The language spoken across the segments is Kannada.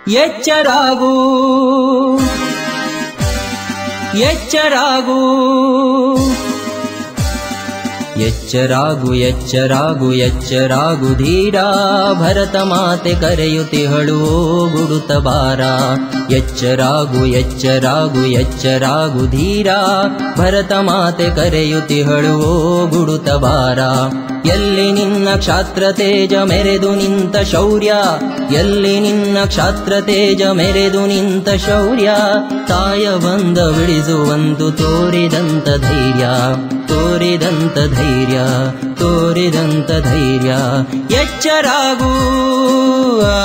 ಎಚ್ಚರಾಗು ಎಚ್ಚರಾಗು ಎಚ್ಚರಾಗು ಎಚ್ಚರಾಗು ಎಚ್ಚರಾಗು ಧೀರ ಭರತ ಮಾತೆ ಕರೆಯುತ್ತಿಹಳು ಗುಡುತ ಬಾರ ಎಚ್ಚರಾಗು ಎಚ್ಚರಾಗು ಎಚ್ಚರಾಗು ಧೀರ ಭರತ ಮಾತೆ ಕರೆಯುತ್ತಿಹಳು ಗುಡುತ ಬಾರ ಎಲ್ಲಿ ನಿನ್ನ ಕ್ಷಾತ್ರ ತೇಜ ಮೆರೆದು ನಿಂತ ಶೌರ್ಯ ಎಲ್ಲಿ ನಿನ್ನ ಕ್ಷಾತ್ರ ತೇಜ ಮೆರೆದು ನಿಂತ ಶೌರ್ಯ ತಾಯ ಬಂದ ಬಿಡಿಸುವಂತು ತೋರಿದಂತ ಧೈರ್ಯ ತೋರಿದಂತ ಧೈರ್ಯ ತೋರಿದಂತ ಧೈರ್ಯ ಎಚ್ಚರಾಗು ಆ,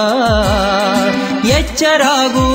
ಎಚ್ಚರಾಗು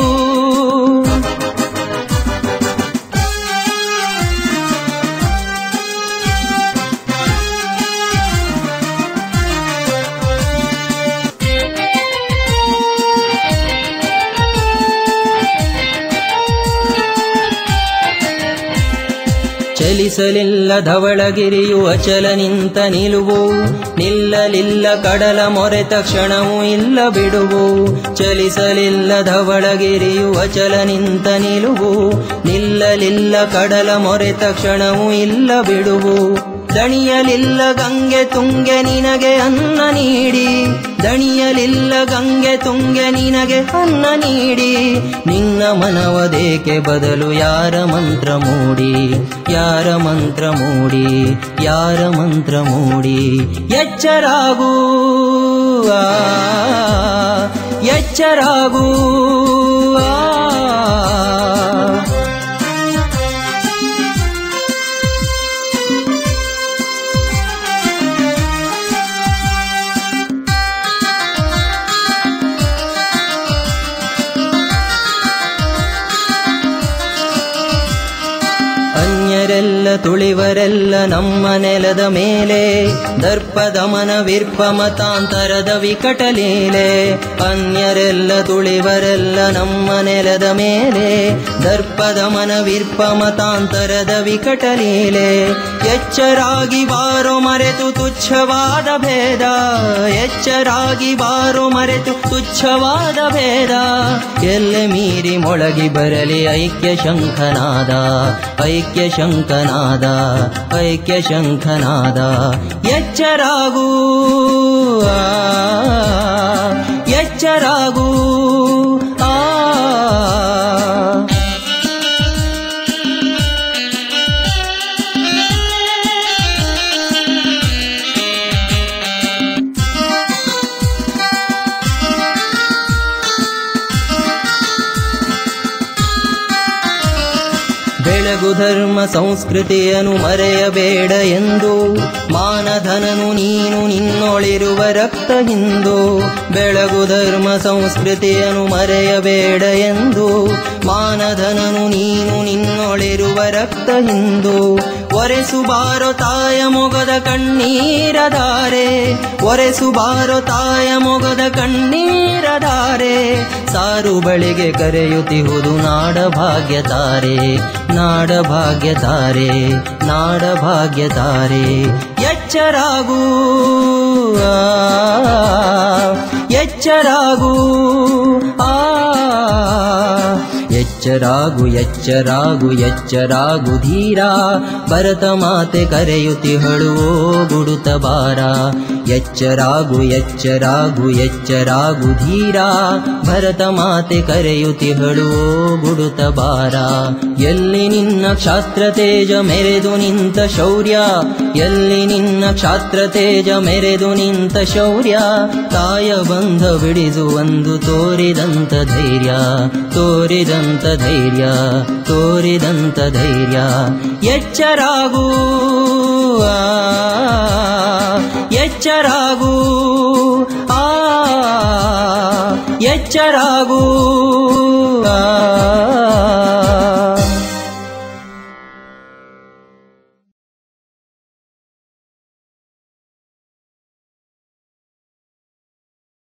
ಚಲಿಸಲಿಲ್ಲ ಧವಳಗಿರಿಯು ಅಚಲ ನಿಂತ ನಿಲುವು ನಿಲ್ಲಲಿಲ್ಲ ಕಡಲ ಮೊರೆತ ಕ್ಷಣವೂ ಇಲ್ಲ ಬಿಡುವು ಚಲಿಸಲಿಲ್ಲ ಧವಳಗಿರಿಯು ಅಚಲ ನಿಂತ ನಿಲುವು ನಿಲ್ಲಲಿಲ್ಲ ಕಡಲ ಮೊರೆತ ಕ್ಷಣವೂ ಇಲ್ಲ ಬಿಡುವು ದಣಿಯಲಿಲ್ಲ ಗಂಗೆ ತುಂಗೆ ನಿನಗೆ ಅನ್ನ ನೀಡಿ ದಣಿಯಲಿಲ್ಲ ಗಂಗೆ ತುಂಗೆ ನಿನಗೆ ಅನ್ನ ನೀಡಿ ನಿನ್ನ ಮನವದೇಕೆ ಬದಲು ಯಾರ ಮಂತ್ರ ಮೂಡಿ ಯಾರ ಮಂತ್ರ ಮೂಡಿ ಯಾರ ಮಂತ್ರ ಮೂಡಿ ಎಚ್ಚರಾಗು ಆ, ಎಚ್ಚರಾಗು ಆ. ಅನ್ಯರೆಲ್ಲ ತುಳಿವರೆಲ್ಲ ನಮ್ಮ ನೆಲದ ಮೇಲೆ ದರ್ಪದಮನ ವಿರ್ಪ ಮತಾಂತರದ ವಿಕಟ ಲೀಲೆ ಅನ್ಯರೆಲ್ಲ ತುಳಿವರೆಲ್ಲ ನಮ್ಮ ನೆಲದ ಮೇಲೆ ದರ್ಪದಮನ ವಿರ್ಪ ಮತಾಂತರದ ವಿಕಟ ಲೀಲೆ ಎಚ್ಚರಾಗಿ ಬಾರೋ ಮರೆತು ತುಚ್ಛವಾದ ಭೇದ ಎಚ್ಚರಾಗಿ ಬಾರೋ ಮರೆತು ತುಚ್ಛವಾದ ಭೇದ ಎಲ್ಲೆ ಮೀರಿ ಮೊಳಗಿ ಬರಲಿ ಐಕ್ಯ ಶಂಖನಾದ ಐಕ್ಯ ಶಂಖನಾದ ಐಕ್ಯ ಶಂಖನಾದ ಎಚ್ಚರಾಗು ಆ, ಎಚ್ಚರಾಗು ಆ ಬೆಳಗು ಧರ್ಮ ಸಂಸ್ಕೃತಿಯನ್ನು ಮರೆಯಬೇಡ ಎಂದು ಮಾನಧನನು ನೀನು ನಿನ್ನೊಳಿರುವ ರಕ್ತ ಹಿಂದು ಬೆಳಗು ಧರ್ಮ ಸಂಸ್ಕೃತಿಯನ್ನು ಮರೆಯಬೇಡ ಎಂದು ಮಾನಧನನು ನೀನು ನಿನ್ನೊಳಿರುವ ರಕ್ತ ಹಿಂದು ಒರೆಸು ಬಾರೋ ತಾಯ ಮೊಗದ ಕಣ್ಣೀರದಾರೆ ಒರೆಸು ಬಾರೋ ತಾಯ ಮೊಗದ ಕಣ್ಣೀರದಾರೆ ಸಾರು ಬಳಿಗೆ ಕರೆಯುತ್ತಿಹುದು ನಾಡ ಭಾಗ್ಯ ತಾರೆ ನಾಡ ಭಾಗ್ಯ ತಾರೆ ನಾಡ ಭಾಗ್ಯ ತಾರೆ ಎಚ್ಚರಾಗು ಆ, ಎಚ್ಚರಾಗು ಆ ಎಚ್ಚರಾಗು ಎಚ್ಚರಾಗು ಎಚ್ಚರಾಗು ಧೀರ ಭರತ ಮಾತೆ ಕರೆಯುತ್ತಿಹಳು ಗುಡುತ ಬಾರ ಎಚ್ಚರಾಗು ಎಚ್ಚರಾಗು ಎಚ್ಚರಾಗು ಧೀರ ಭರತ ಮಾತೆ ಕರೆಯುತ್ತಿಹಳು ಗುಡುತ ಬಾರ ಎಲ್ಲಿ ನಿನ್ನ ಕ್ಷಾತ್ರ ತೇಜ ಮೆರೆದು ನಿಂತ ಶೌರ್ಯ ಎಲ್ಲಿ ನಿನ್ನ ಕ್ಷಾತ್ರ ತೇಜ ಮೆರೆದು ನಿಂತ ಶೌರ್ಯ ತಾಯ ಬಂಧ ಬಿಡಿಸುವಂದು ತೋರಿದಂತ ಧೈರ್ಯ ತೋರಿದಂತ ಧೈರ್ಯ ತೋರಿದಂತ ಧೈರ್ಯ ಎಚ್ಚರಾಗು ಆ, ಎಚ್ಚರಾಗು ಆ ಎಚ್ಚರಾಗು ಆ